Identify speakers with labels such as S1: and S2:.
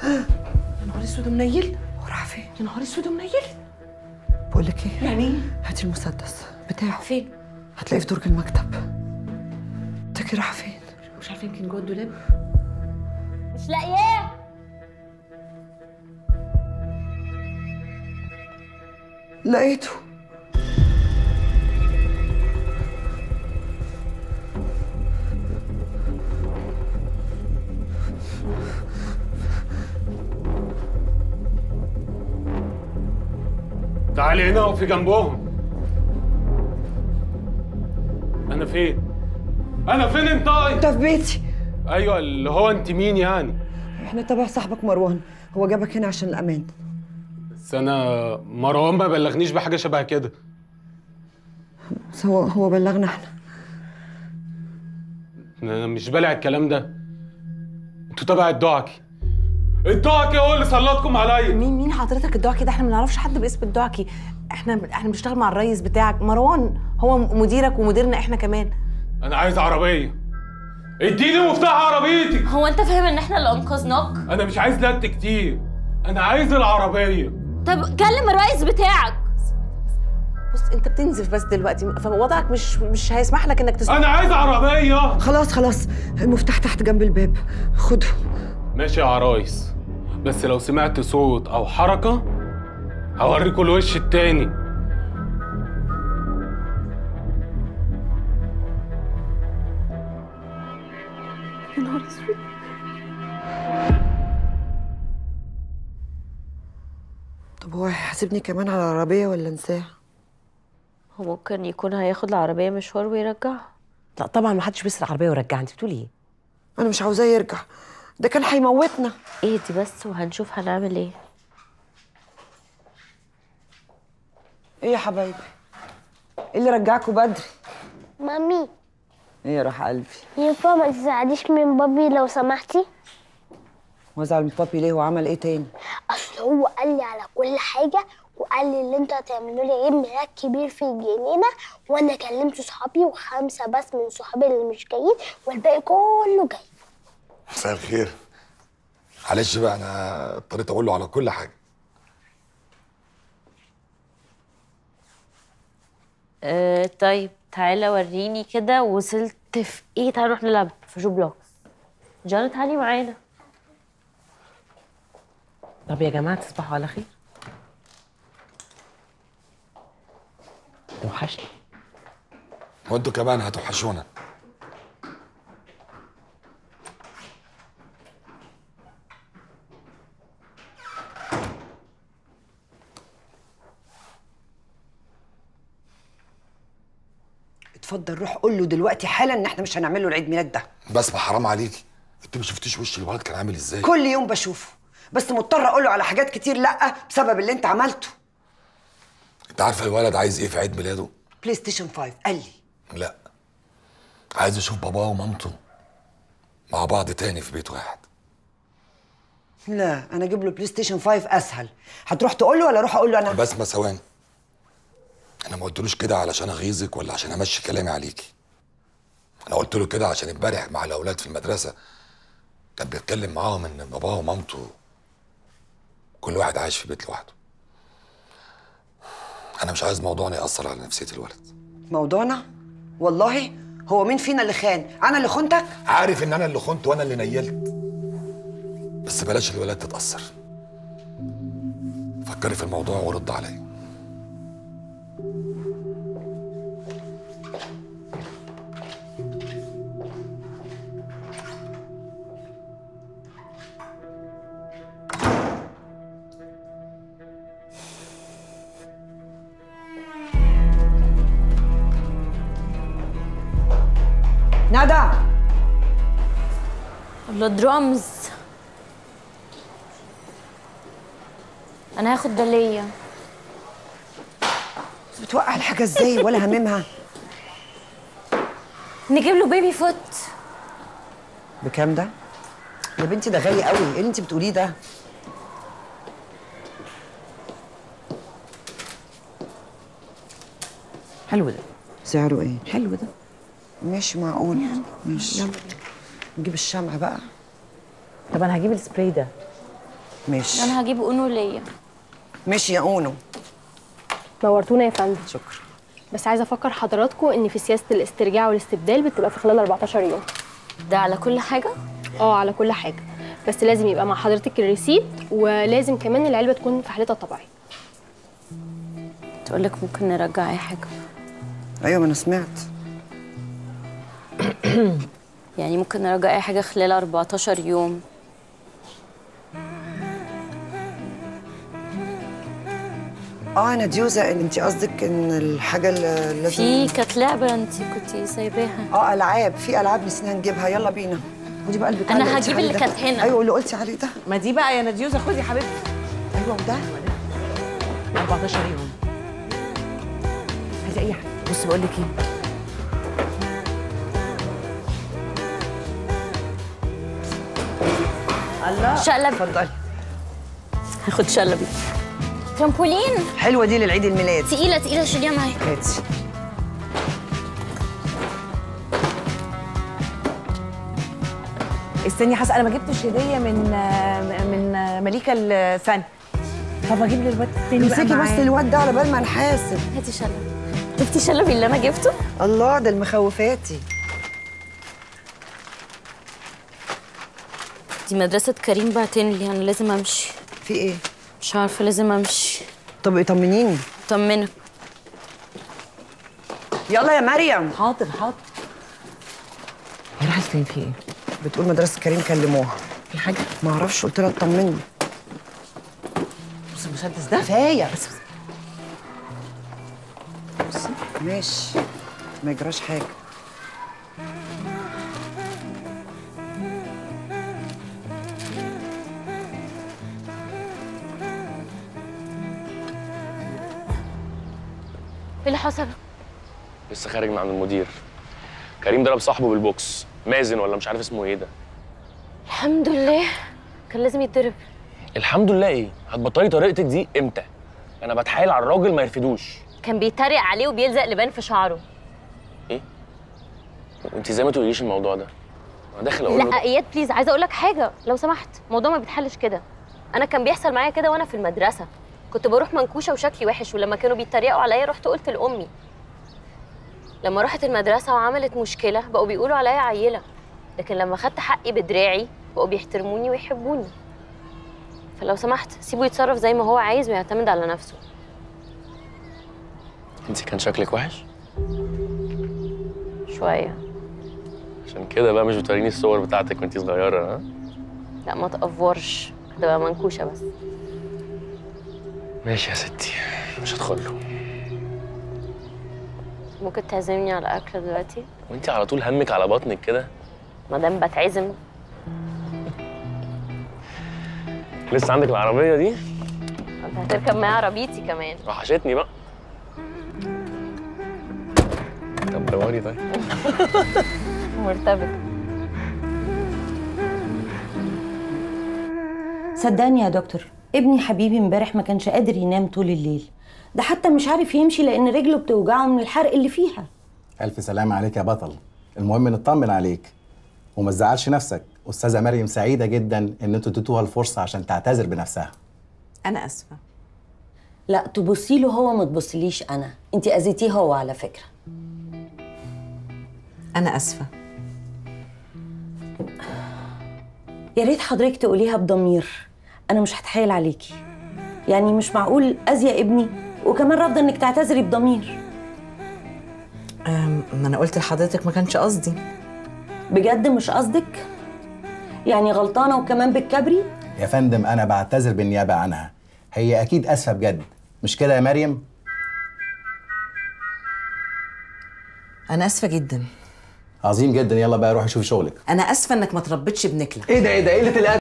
S1: يا نهار اسود ومنيل
S2: هو راح فين
S1: يا نهار اسود ومنيل
S2: بقول لك ايه
S1: يعني ايه
S2: هاتي المسدس بتاعه
S1: فين
S2: هتلاقيه في درج المكتب تاكي راح فين
S1: مش عارفه يمكن جوه الدولاب
S3: مش لاقياه
S2: لقيته
S4: تعالي هنا وقفي جنبهم انا فين انا فين انت
S2: انت في بيتي
S4: ايوه اللي هو انت مين يعني
S2: احنا تبع صاحبك مروان هو جابك هنا عشان الامان
S4: بس انا مروان ما بلغنيش بحاجه شبه كده
S2: بس هو هو بلغنا احنا
S4: انا مش بالع الكلام ده انتوا تبع الدعكي الدعكي هو اللي سلطكم عليا
S1: مين مين حضرتك الدعكي ده احنا ما نعرفش حد باسم الدعكي احنا احنا بنشتغل مع الريس بتاعك مروان هو مديرك ومديرنا احنا كمان
S4: انا عايز عربيه اديني مفتاح عربيتي
S3: هو انت فاهم ان احنا اللي انقذناك
S4: انا مش عايز لت كتير انا عايز العربيه
S3: طب كلم الرئيس بتاعك
S1: بص انت بتنزف بس دلوقتي فوضعك مش مش هيسمح لك انك تسمع
S4: انا عايز عربيه
S2: خلاص خلاص المفتاح تحت جنب الباب خده
S4: ماشي يا عرايس بس لو سمعت صوت او حركه هوريكوا الوش التاني
S1: يا نهار اسود
S2: طب هو هيحاسبني كمان على العربيه ولا انساها
S3: هو ممكن يكون هياخد العربية مشوار ويرجعها
S1: لا طبعا ما حدش بيسرق عربيه ويرجعها انت بتقولي ايه
S2: انا مش عاوزاه يرجع ده كان هيموتنا
S3: ايه دي بس وهنشوف هنعمل ايه
S2: ايه يا حبايبي ايه اللي رجعكوا بدري
S5: مامي
S2: ايه يا روح قلبي
S5: ينفع ما تزعليش من بابي لو سمحتي
S2: وازعل من بابي ليه وعمل ايه تاني
S5: اصل هو قال لي على كل حاجه وقال لي اللي انتوا هتعملوا لي عيد ميلاد كبير في الجنينه وانا كلمت صحابي وخمسه بس من صحابي اللي مش جايين والباقي كله جاي
S6: مساء الخير معلش بقى انا اضطريت اقول له على كل حاجه
S3: آه طيب تعالى وريني كده وصلت في ايه تعالى نروح نلعب في جو بلوكس جانا تعالي معانا
S1: طب يا جماعه تصبحوا على خير توحشني
S6: وانتوا كمان هتوحشونا
S2: اتفضل روح قول له دلوقتي حالا ان احنا مش هنعمل له العيد ميلاد ده
S6: بسمة حرام عليكي انت ما شفتيش وش الولد كان عامل ازاي
S2: كل يوم بشوفه بس مضطر اقول له على حاجات كتير لا بسبب اللي انت عملته
S6: انت عارفه الولد عايز ايه في عيد ميلاده
S2: بلاي ستيشن 5 قال لي
S6: لا عايز يشوف باباه ومامته مع بعض تاني في بيت واحد
S2: لا انا اجيب له بلاي ستيشن 5 اسهل هتروح تقول له ولا اروح اقول له انا
S6: بسمة ثواني انا ما قلتلوش كده علشان اغيظك ولا عشان امشي كلامي عليكي انا قلت له كده عشان امبارح مع الاولاد في المدرسه كان بيتكلم معاهم ان باباه ومامته كل واحد عايش في بيت لوحده انا مش عايز موضوعنا ياثر على نفسيه الولد
S2: موضوعنا والله هو مين فينا اللي خان انا اللي خنتك
S6: عارف ان انا اللي خنت وانا اللي نيلت بس بلاش الولاد تتاثر فكري في الموضوع ورد عليا
S2: ندى
S3: الله درامز انا هاخد ده ليا
S2: بتوقع الحاجه ازاي ولا هممها
S3: نجيب له بيبي فوت
S2: بكام ده يا بنتي ده غالي قوي ايه اللي انت بتقوليه ده
S1: حلو ده
S2: سعره ايه
S1: حلو ده
S2: ماشي معقول ماشي يلا نجيب الشمع بقى
S1: طب انا هجيب السبراي ده
S2: ماشي
S3: انا هجيب اونو ليا
S2: ماشي يا اونو
S7: نورتونا يا فندم
S2: شكرا
S7: بس عايزه افكر حضراتكم ان في سياسه الاسترجاع والاستبدال بتبقى في خلال 14 يوم
S3: ده على كل حاجه
S7: اه على كل حاجه بس لازم يبقى مع حضرتك الريسيت ولازم كمان العلبه تكون في حالتها الطبيعيه
S3: تقول لك ممكن نرجع اي حاجه
S2: ايوه ما انا سمعت
S3: يعني ممكن نرجع اي حاجه خلال 14 يوم
S2: اه انا ديوزه ان انت قصدك ان الحاجه اللي لازم
S3: في كانت لعبه انت كنتي سايباها
S2: اه العاب في العاب نسينا نجيبها يلا بينا ودي بقى البتاع
S3: أنا
S2: اللي قلتي
S3: هجيب
S2: عليه
S3: اللي
S2: ده.
S3: كانت هنا.
S2: ايوه اللي قلتي عليه ده
S1: ما دي بقى يا نديوزه خدي يا حبيبتي
S2: ايوه وده
S1: 14 يوم عايزه اي حاجه بصي بقول لك ايه الله
S3: شقلب
S2: اتفضلي
S3: هاخد شلبي ترامبولين
S2: حلوه دي للعيد الميلاد
S3: تقيله تقيله شيليها معايا
S2: هاتي
S1: استني حاسه انا ما جبتش هديه من من مليكه الثاني طب اجيب لي الواد التاني بقى
S2: امسكي بس
S1: معاه.
S2: الواد ده على بال ما نحاسب
S3: هاتي شلبي شفتي شلبي اللي انا جبته
S2: الله ده المخوفاتي
S3: دي مدرسه كريم بعتين لي انا لازم امشي
S2: في ايه
S3: مش عارفه لازم امشي
S2: طب طمنيني
S3: طمنك
S2: يلا يا مريم
S1: حاضر حاضر هي راحت فين في ايه؟
S2: بتقول مدرسه كريم كلموها
S1: في حاجه؟
S2: ما اعرفش قلت لها اطمني
S1: بص المسدس ده
S2: كفايه
S1: بس بس
S2: ماشي ما يجراش حاجه
S3: ايه اللي حصل
S8: لسه خارج من عند المدير كريم ضرب صاحبه بالبوكس مازن ولا مش عارف اسمه ايه ده
S3: الحمد لله كان لازم يتضرب
S8: الحمد لله ايه هتبطلي طريقتك دي امتى انا بتحايل على الراجل ما يرفدوش
S3: كان بيتريق عليه وبيلزق لبان في شعره
S8: وانت ازاي ما تقوليش الموضوع ده انا داخل اقول له
S3: لا اياد بليز عايزه اقول لك حاجه لو سمحت الموضوع ما بيتحلش كده انا كان بيحصل معايا كده وانا في المدرسه كنت بروح منكوشه وشكلي وحش ولما كانوا بيتريقوا عليا رحت قلت لامي لما رحت المدرسه وعملت مشكله بقوا بيقولوا عليا عيله لكن لما خدت حقي بدراعي بقوا بيحترموني ويحبوني فلو سمحت سيبه يتصرف زي ما هو عايز ويعتمد على نفسه
S8: انت كان شكلك وحش
S3: شويه
S8: عشان كده بقى مش بتوريني الصور بتاعتك وانت صغيره ها
S3: لا ما تقفرش كنت بقى منكوشه بس
S8: ماشي يا ستي مش هدخل له
S3: ممكن تعزمني على اكل دلوقتي
S8: وانت على طول همك على بطنك كده
S3: ما دام بتعزم
S8: لسه عندك العربيه دي
S3: انت هتركب معايا عربيتي كمان
S8: وحشتني بقى طب دوري طيب
S3: مرتبط
S9: صدقني يا دكتور ابني حبيبي امبارح ما كانش قادر ينام طول الليل ده حتى مش عارف يمشي لان رجله بتوجعه من الحرق اللي فيها
S10: ألف سلامة عليك يا بطل المهم نطمن عليك وما تزعلش نفسك أستاذة مريم سعيدة جدا إن أنتوا اديتوها الفرصة عشان تعتذر بنفسها
S1: انا اسفه
S9: لا تبصي له هو ما تبصليش انا انت اذيتيه هو على فكره
S1: انا اسفه
S9: يا ريت حضرتك تقوليها بضمير انا مش هتحايل عليكي يعني مش معقول اذي ابني وكمان رافضه انك تعتذري بضمير
S1: أم، ما انا قلت لحضرتك ما كانش قصدي
S9: بجد مش قصدك يعني غلطانه وكمان بالكبري
S10: يا فندم أنا بعتذر بالنيابة عنها هي أكيد أسفة بجد مش كده يا مريم؟
S1: انا اسفه جدا
S10: عظيم جدا يلا بقى روحي شوفي شغلك
S1: انا اسفه انك ما تربيتش ابنك لك
S10: إيه ده إيه ده قلة الأدب